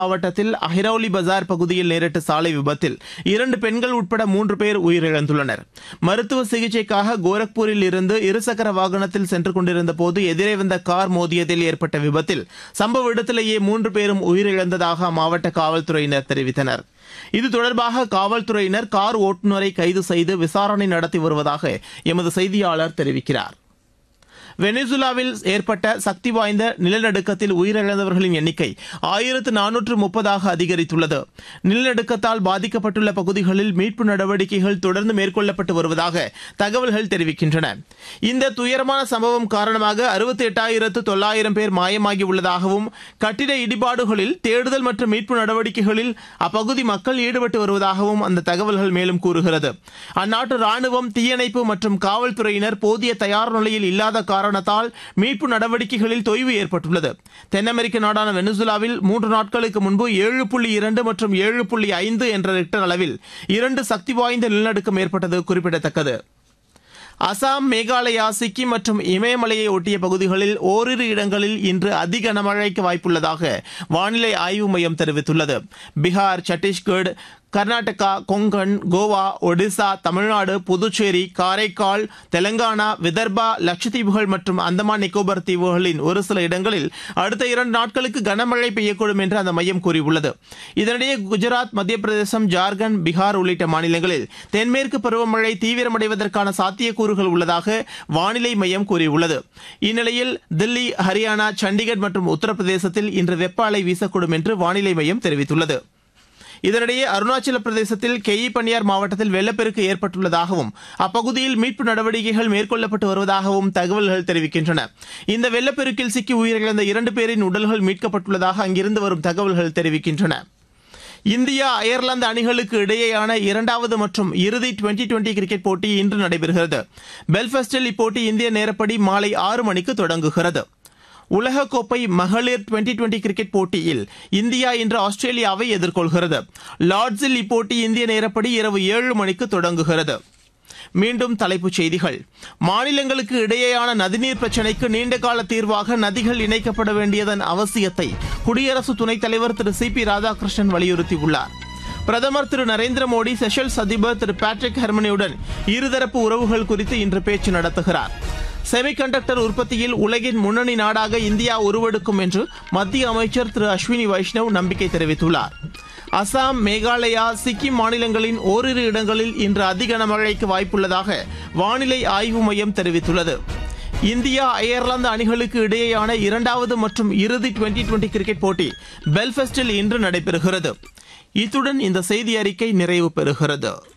மாவட்டத்தில் அஹிரௌலி பஜார் பகுதியில் நேரிட்ட சாலை விபத்தில் இரண்டு பெண்கள் உட்பட மூன்று பேர் உயிரிழந்துள்ளனர் மருத்துவ சிகிச்சைக்காக கோரக்பூரில் இருந்து இருசக்கர வாகனத்தில் சென்று கொண்டிருந்த போது எதிரே வந்த கார் மோதியதில் ஏற்பட்ட விபத்தில் சம்பவ இடத்திலேயே மூன்று பேரும் உயிரிழந்ததாக அம்மாவட்ட காவல்துறையினர் தெரிவித்தனர் இது தொடர்பாக காவல்துறையினர் கார் ஓட்டுநரை கைது செய்து விசாரணை நடத்தி வருவதாக எமது செய்தியாளர் தெரிவிக்கிறார் வெனிசுலாவில் ஏற்பட்ட சக்தி வாய்ந்த நிலநடுக்கத்தில் உயிரிழந்தவர்களின் எண்ணிக்கை ஆயிரத்து நானூற்று முப்பதாக அதிகரித்துள்ளது நிலநடுக்கத்தால் பாதிக்கப்பட்டுள்ள பகுதிகளில் மீட்பு நடவடிக்கைகள் தொடர்ந்து மேற்கொள்ளப்பட்டு வருவதாக தகவல்கள் தெரிவிக்கின்றன இந்த துயரமான சம்பவம் காரணமாக அறுபத்தி எட்டாயிரத்து தொள்ளாயிரம் பேர் மாயமாகி உள்ளதாகவும் கட்டிட இடிபாடுகளில் தேடுதல் மற்றும் மீட்பு நடவடிக்கைகளில் அப்பகுதி மக்கள் ஈடுபட்டு வருவதாகவும் அந்த தகவல்கள் மேலும் கூறுகிறது அந்நாட்டு ராணுவம் தீயணைப்பு மற்றும் காவல்துறையினர் போதிய தயார் நிலையில் இல்லாத காரணத்தால் மீட்பு நடவடிக்கைகளில் தொய்வு ஏற்பட்டுள்ளது தென் அமெரிக்க நாடான வெனிசுலாவில் மூன்று நாட்களுக்கு முன்பு ஏழு புள்ளி இரண்டு மற்றும் ஏழு புள்ளி ஐந்து என்ற ரிக்டர் அளவில் இரண்டு சக்தி வாய்ந்த நிலநடுக்கம் ஏற்பட்டது குறிப்பிடத்தக்கது அசாம் மேகாலயா சிக்கிம் மற்றும் இமயமலையை ஒட்டிய பகுதிகளில் ஓரிரு இடங்களில் இன்று அதி கனமழைக்கு வாய்ப்புள்ளதாக வானிலை ஆய்வு மையம் தெரிவித்துள்ளது பீகார் சத்தீஸ்கர் கர்நாடகா கொங்கன் கோவா ஒடிசா தமிழ்நாடு புதுச்சேரி காரைக்கால் தெலங்கானா விதர்பா லட்சத்தீவுகள் மற்றும் அந்தமான் நிக்கோபார் தீவுகளின் ஒரு சில இடங்களில் அடுத்த இரண்டு நாட்களுக்கு கனமழை பெய்யக்கூடும் என்று அந்த மையம் கூறியுள்ளது இதனிடையே குஜராத் மத்திய பிரதேசம் ஜார்க்கண்ட் பீகார் உள்ளிட்ட மாநிலங்களில் தென்மேற்கு பருவமழை தீவிரமடைவதற்கான சாத்தியக்கூறுகள் உள்ளதாக வானிலை மையம் கூறியுள்ளது இந்நிலையில் தில்லி ஹரியானா சண்டிகர் மற்றும் உத்தரப்பிரதேசத்தில் இன்று வெப்ப அலை வீசக்கூடும் என்று வானிலை மையம் தெரிவித்துள்ளது இதனிடையே அருணாச்சல பிரதேசத்தில் கெயி பனியார் மாவட்டத்தில் வெள்ளப்பெருக்கு ஏற்பட்டுள்ளதாகவும் அப்பகுதியில் மீட்பு நடவடிக்கைகள் மேற்கொள்ளப்பட்டு வருவதாகவும் தகவல்கள் தெரிவிக்கின்றன இந்த வெள்ளப்பெருக்கில் சிக்கி உயிரிழந்த இரண்டு பேரின் உடல்கள் மீட்கப்பட்டுள்ளதாக அங்கிருந்து வரும் தகவல்கள் தெரிவிக்கின்றன இந்தியா அயர்லாந்து அணிகளுக்கு இடையேயான இரண்டாவது மற்றும் இறுதி டுவெண்டி டுவெண்டி கிரிக்கெட் போட்டி இன்று நடைபெறுகிறது பெல்ஃபாஸ்டில் இப்போட்டி இந்திய நேரப்படி மாலை ஆறு மணிக்கு தொடங்குகிறது உலகக்கோப்பை மகளிர் டுவெண்டி டுவெண்டி கிரிக்கெட் போட்டியில் இந்தியா இன்று ஆஸ்திரேலியாவை எதிர்கொள்கிறது லார்ட்ஸில் இப்போட்டி இந்திய நேரப்படி இரவு ஏழு மணிக்கு தொடங்குகிறது மீண்டும் தலைப்புச் செய்திகள் மாநிலங்களுக்கு இடையேயான நதிநீர் பிரச்சினைக்கு நீண்டகால தீர்வாக நதிகள் இணைக்கப்பட வேண்டியதன் அவசியத்தை குடியரசு துணைத் தலைவர் திரு சி பி ராதாகிருஷ்ணன் வலியுறுத்தியுள்ளார் பிரதமர் திரு நரேந்திர மோடி செஷல்ஸ் அதிபர் திரு பேட்ரிக் ஹெர்மனியுடன் இருதரப்பு உறவுகள் குறித்து இன்று பேச்சு நடத்துகிறார் செமிகண்டக்டர் உற்பத்தியில் உலகின் முன்னணி நாடாக இந்தியா உருவெடுக்கும் என்று மத்திய அமைச்சர் திரு அஸ்வினி வைஷ்ணவ் நம்பிக்கை தெரிவித்துள்ளார் அசாம் மேகாலயா சிக்கிம் மாநிலங்களின் ஓரிரு இடங்களில் இன்று அதிக மழைக்கு வாய்ப்புள்ளதாக வானிலை ஆய்வு மையம் தெரிவித்துள்ளது இந்தியா அயர்லாந்து அணிகளுக்கு இடையேயான இரண்டாவது மற்றும் இறுதி டுவெண்டி டுவெண்டி கிரிக்கெட் போட்டி பெல்ஃபெஸ்டில் இன்று நடைபெறுகிறது இத்துடன் இந்த செய்தி அறிக்கை நிறைவு பெறுகிறது